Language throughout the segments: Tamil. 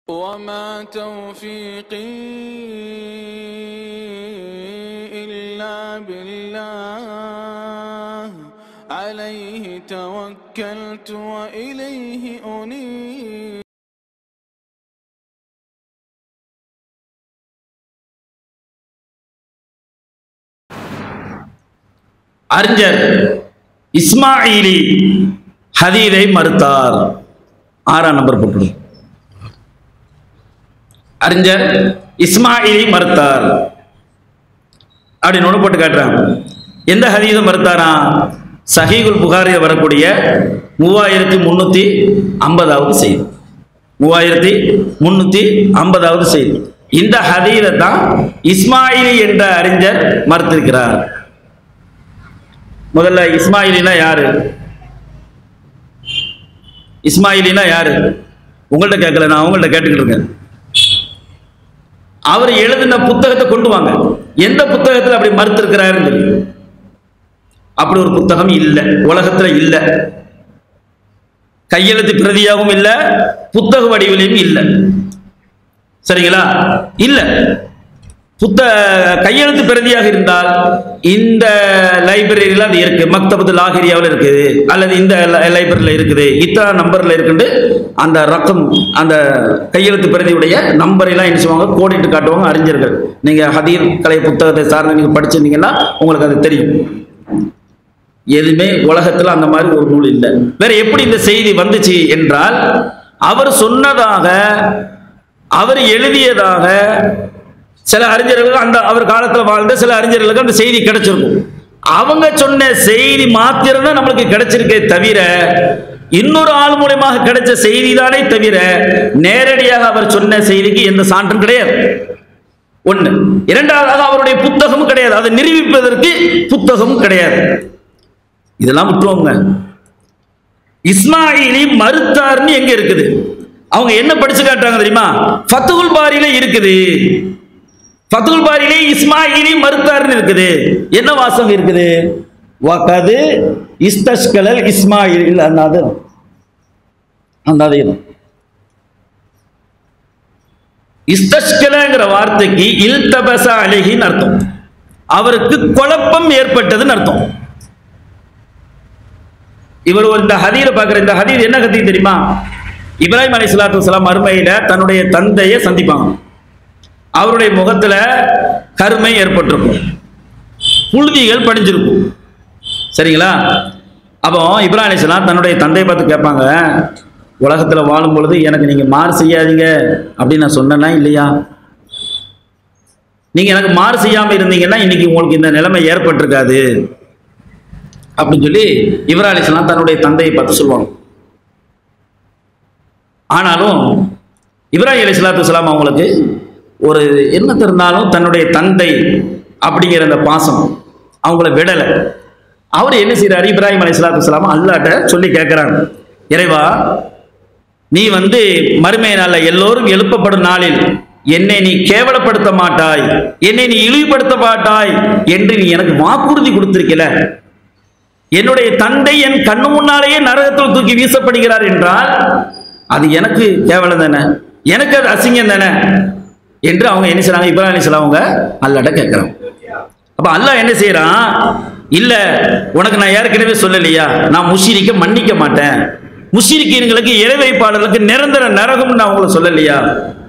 وما توفيقي إلا بالله عليه توكلت وإليه أنيب அறிஞர் இஸ்மாயிலி ஹதீதை மறுத்தார் ஆறாம் நம்பர் போட்டு அறிஞர் இஸ்மாயிலி மறுத்தார் அப்படின்னு ஒன்று போட்டு காட்டுறான் எந்த ஹதீதை மறுத்தாரா சஹீகுல் புகாரில் வரக்கூடிய மூவாயிரத்தி முந்நூற்றி ஐம்பதாவது செய்தி மூவாயிரத்தி முந்நூற்றி ஐம்பதாவது செய்தி இந்த ஹதீதை தான் இஸ்மாயிலி என்ற அறிஞர் மறுத்திருக்கிறார் முதல்ல இஸ்மாயிலினா யாரு இஸ்மாயிலினா யாரு உங்கள்ட்ட கேட்கல நான் அவங்கள்ட்ட கேட்டுக்கிட்டு இருக்கேன் அவர் எழுதின புத்தகத்தை கொண்டு வாங்க எந்த புத்தகத்தில் அப்படி மறுத்திருக்கிறாருன்னு தெரியும் அப்படி ஒரு புத்தகம் இல்லை உலகத்துல இல்லை கையெழுத்து பிரதியாகவும் இல்லை புத்தக வடிவிலையும் இல்லை சரிங்களா இல்லை புத்த கையெழுத்து பிரதியாக இருந்தால் இந்த லைப்ரரியில் அது இருக்கு மக்தபத்து லாகிரியாவில் இருக்குது அல்லது இந்த லைப்ரரியில் இருக்குது இத்தனை நம்பரில் இருக்குன்னு அந்த ரக்கம் அந்த கையெழுத்து பிரதியுடைய நம்பரெல்லாம் என்ன செய்வாங்க கோடிட்டு காட்டுவாங்க அறிஞர்கள் நீங்கள் ஹதீர் கலை புத்தகத்தை சார்ந்து நீங்கள் படிச்சிருந்தீங்கன்னா உங்களுக்கு அது தெரியும் எதுவுமே உலகத்தில் அந்த மாதிரி ஒரு நூல் இல்லை வேற எப்படி இந்த செய்தி வந்துச்சு என்றால் அவர் சொன்னதாக அவர் எழுதியதாக சில அறிஞர்களுக்கு அந்த அவர் காலத்தில் வாழ்ந்த சில அறிஞர்களுக்கு அந்த செய்தி கிடைச்சிருக்கும் அவங்க சொன்ன செய்தி மாத்திரம் தான் நம்மளுக்கு கிடைச்சிருக்கே தவிர இன்னொரு ஆள் மூலியமாக கிடைச்ச செய்தி தானே தவிர நேரடியாக அவர் சொன்ன செய்திக்கு எந்த சான்றும் கிடையாது ஒண்ணு இரண்டாவதாக அவருடைய புத்தகமும் கிடையாது அதை நிரூபிப்பதற்கு புத்தகமும் கிடையாது இதெல்லாம் விட்டுருவோங்க இஸ்மாயிலி மறுத்தார்னு எங்க இருக்குது அவங்க என்ன படிச்சு காட்டுறாங்க தெரியுமா ஃபத்துல் பாரியில இருக்குது ஃபத்துல் பாரியிலே இஸ்மாயிலி மறுத்தார்னு இருக்குது என்ன வாசம் இருக்குது வகது இஸ்தஷ்கலல் இஸ்மாயில் அண்ணாது அண்ணாது இஸ்தஷ்கலங்கிற வார்த்தைக்கு இல்தபச அழகின்னு அர்த்தம் அவருக்கு குழப்பம் ஏற்பட்டதுன்னு அர்த்தம் இவர் ஒரு இந்த ஹதீரை பார்க்குற இந்த ஹதீர் என்ன கத்தி தெரியுமா இப்ராஹிம் அலி சலாத்து வலாம் மறுமையில தன்னுடைய தந்தையை சந்திப்பாங்க அவருடைய முகத்துல கருமை ஏற்பட்டிருக்கும் புழுதிகள் படிஞ்சிருக்கும் சரிங்களா அப்போ இப்ராஹிம் அலிஸ்லாம் தன்னுடைய தந்தையை பார்த்து கேட்பாங்க உலகத்தில் வாழும் பொழுது எனக்கு நீங்கள் மாறு செய்யாதீங்க அப்படின்னு நான் சொன்னேன்னா இல்லையா நீங்கள் எனக்கு மாறு செய்யாமல் இருந்தீங்கன்னா இன்னைக்கு உங்களுக்கு இந்த நிலைமை ஏற்பட்டிருக்காது அப்படின்னு சொல்லி இப்ராஹிம் அலிஸ்லாம் தன்னுடைய தந்தையை பார்த்து சொல்லுவாங்க ஆனாலும் இப்ராஹிம் அலி சலாத்து வலாம் அவங்களுக்கு ஒரு என்ன தெரிந்தாலும் தன்னுடைய தந்தை அப்படிங்கிற அந்த பாசம் அவங்கள விடலை அவர் என்ன செய்யறாரு இப்ராஹிம் அலி சலாத்து வலாம் அல்லாட்ட சொல்லி கேட்குறாங்க இறைவா நீ வந்து மறுமை நாளில் எல்லோரும் எழுப்பப்படும் நாளில் என்னை நீ கேவலப்படுத்த மாட்டாய் என்னை நீ இழிவுபடுத்த மாட்டாய் என்று நீ எனக்கு வாக்குறுதி கொடுத்திருக்கல என்னுடைய தந்தை என் கண்ணு முன்னாலேயே நரகத்தில் தூக்கி வீசப்படுகிறார் என்றால் அது எனக்கு கேவலம் தானே எனக்கு அது அசிங்கம் தானே என்று அவங்க என்ன செய்றாங்க இப்ராஹிம் அலிஸ்லாம் அவங்க அல்லாட்ட கேட்குறாங்க அப்போ அல்லாஹ் என்ன செய்யறான் இல்ல உனக்கு நான் ஏற்கனவே சொல்லலையா நான் முஷிரிக்க மன்னிக்க மாட்டேன் முஷிரிக்கீன்களுக்கு இறை வைப்பாளர்களுக்கு நிரந்தர நரகம் நான் உங்களை சொல்லலையா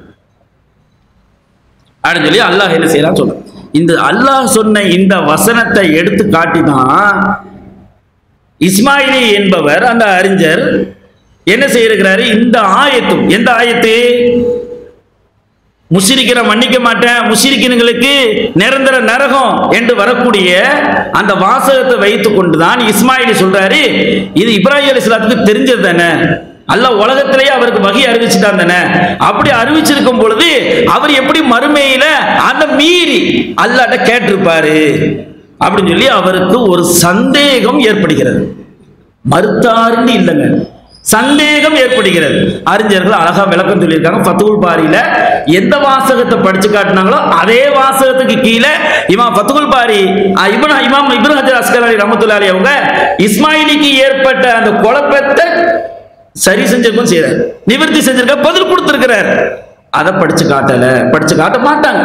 அப்படின்னு சொல்லி அல்லாஹ் என்ன செய்யறான் சொல்ல இந்த அல்லாஹ் சொன்ன இந்த வசனத்தை எடுத்து காட்டி தான் இஸ்மாயிலி என்பவர் அந்த அறிஞர் என்ன செய்யிருக்கிறாரு இந்த ஆயத்தும் எந்த ஆயத்து முஷிரிக்கிற மன்னிக்க மாட்டேன் முஷிரிக்கினுங்களுக்கு நிரந்தர நரகம் என்று வரக்கூடிய அந்த வாசகத்தை வைத்துக் கொண்டுதான் இஸ்மாயிலி சொல்றாரு இது இப்ராஹிம் அலி இஸ்லாத்துக்கு தெரிஞ்சது தானே அல்ல உலகத்திலேயே அவருக்கு வகை அறிவிச்சுட்டான் தானே அப்படி அறிவிச்சிருக்கும் பொழுது அவர் எப்படி மறுமையில அந்த மீறி அல்லாட்ட கேட்டிருப்பாரு அப்படின்னு சொல்லி அவருக்கு ஒரு சந்தேகம் ஏற்படுகிறது மறுத்தாருன்னு இல்லைங்க சந்தேகம் ஏற்படுகிறது அறிஞர்கள் அழகா விளக்கம் சொல்லியிருக்காங்க ஃபத்துல் பாரியில எந்த வாசகத்தை படிச்சு காட்டினாங்களோ அதே வாசகத்துக்கு கீழே இமாம் ஃபத்துல் பாரி அஹ், இப்னு இமாம் இப்னு ஹஜர் அஸ்கலாரி ரஹமத்துல்லாஹி அவங்க இஸ்மாயிலிக்கு ஏற்பட்ட அந்த குழப்பத்தை சரி செஞ்சிருக்கும் செய்யறாரு நிவர்த்தி செஞ்சிருக்க பதில் கொடுத்திருக்கிறார் அதை படிச்சு காட்டல படிச்சு காட்ட மாட்டாங்க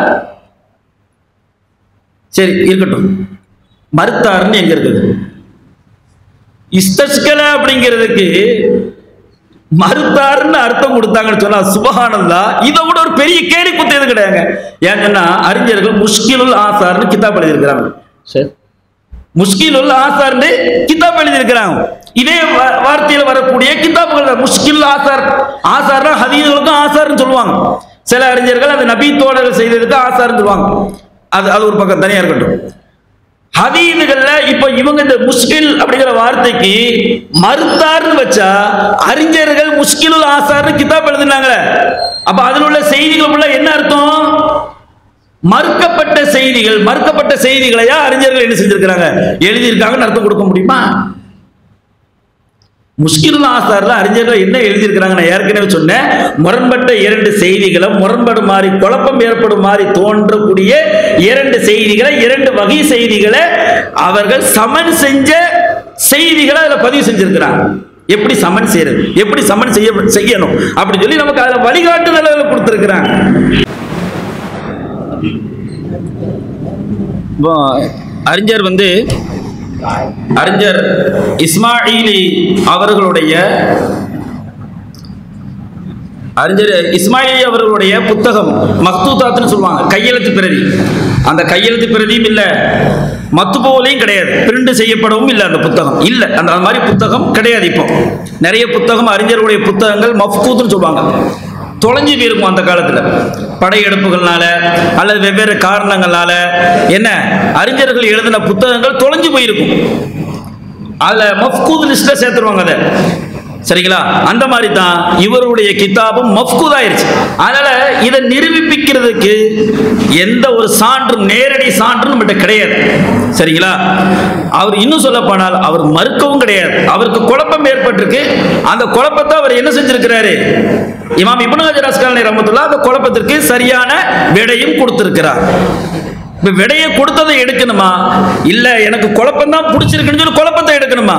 சரி இருக்கட்டும் மறுத்தாருன்னு எங்க இருக்குது இஸ்தஸ்கல அப்படிங்கிறதுக்கு மறுத்தாருன்னு அர்த்தம் கொடுத்தாங்கன்னு சொன்னா சுபஹானந்தா இதை விட ஒரு பெரிய கேலி குத்து எது கிடையாதுங்க ஏன்னு சொன்னா அறிஞர்கள் முஷ்கிலுல் ஆசார்னு கிதாப் எழுதியிருக்கிறாங்க சரி முஷ்கிலுல் ஆசார்னு கிதாப் எழுதியிருக்கிறாங்க இதே வா- வார்த்தையில வரக்கூடிய கிதாபுகள் தான். முஷ்கில் ஆசார் ஆசார்னா ஹதீதுகளுக்கும் ஆசார்னு சொல்லுவாங்க சில அறிஞர்கள் அந்த நபி தோழர்கள் செய்ததுக்கு ஆசார்னு சொல்லுவாங்க அது அது ஒரு பக்கம் தனியா இருக்கட்டும் ஹதீதுகள்ல இப்ப இவங்க இந்த முஸ்கில் அப்படிங்கிற வார்த்தைக்கு மறுத்தார்னு வச்சா அறிஞர்கள் முஸ்கிலுல் ஆசார்னு கிதாப் எழுதினாங்களே அப்ப அதில் உள்ள செய்திகளுக்குள்ள என்ன அர்த்தம் மறுக்கப்பட்ட செய்திகள் மறுக்கப்பட்ட செய்திகளையா அறிஞர்கள் என்ன செஞ்சிருக்கிறாங்க எழுதியிருக்காங்கன்னு அர்த்தம் கொடுக்க முடியுமா முஸ்கில் ஆசார்ல அறிஞர்கள் என்ன எழுதியிருக்கிறாங்க நான் ஏற்கனவே சொன்னேன் முரண்பட்ட இரண்டு செய்திகளை முரண்படும் மாதிரி குழப்பம் ஏற்படும் மாதிரி தோன்றக்கூடிய இரண்டு செய்திகளை இரண்டு வகை செய்திகளை அவர்கள் சமன் செஞ்ச செய்திகளை அதுல பதிவு செஞ்சிருக்கிறாங்க எப்படி சமன் செய்யறது எப்படி சமன் செய்ய செய்யணும் அப்படி சொல்லி நமக்கு அதுல வழிகாட்டுதல்களை கொடுத்திருக்கிறாங்க இப்போ அறிஞர் வந்து அறிஞர் இஸ்மாயிலி அவர்களுடைய அறிஞர் இஸ்மாயிலி அவர்களுடைய புத்தகம் மக்தூதாத்னு சொல்லுவாங்க கையெழுத்து பிரதி அந்த கையெழுத்து பிரதியும் இல்லை மத்துபோலையும் கிடையாது பிரிண்ட் செய்யப்படவும் இல்லை அந்த புத்தகம் இல்லை அந்த அந்த மாதிரி புத்தகம் கிடையாது இப்போ நிறைய புத்தகம் அறிஞர்களுடைய புத்தகங்கள் மஃபூத்னு சொல்லுவாங்க தொலைஞ்சு போயிருக்கும் அந்த காலத்துல படையெடுப்புகள்னால அல்லது வெவ்வேறு காரணங்களால என்ன அறிஞர்கள் எழுதின புத்தகங்கள் தொலைஞ்சு போயிருக்கும் அதுல மஃப்கூத் லிஸ்ட்ல சேர்த்துருவாங்க அதை சரிங்களா அந்த மாதிரி தான் இவருடைய கிதாபும் மஃப்கூத் ஆயிருச்சு அதனால இதை நிரூபிக்கிறதுக்கு எந்த ஒரு சான்றும் நேரடி சான்றும் நம்மகிட்ட கிடையாது சரிங்களா அவர் இன்னும் சொல்ல போனால் அவர் மறுக்கவும் கிடையாது அவருக்கு குழப்பம் ஏற்பட்டிருக்கு அந்த குழப்பத்தை அவர் என்ன செஞ்சிருக்கிறாரு இமாம் இப்னு ஹஜர் அஸ்கலானி ரஹ்மத்துல்லாஹ் அந்த குழப்பத்திற்கு சரியான விடையும் கொடுத்திருக்கிறார் இப்ப விடையை கொடுத்ததை எடுக்கணுமா இல்ல எனக்கு குழப்பம் தான் பிடிச்சிருக்குன்னு சொல்லி குழப்பத்தை எடுக்கணுமா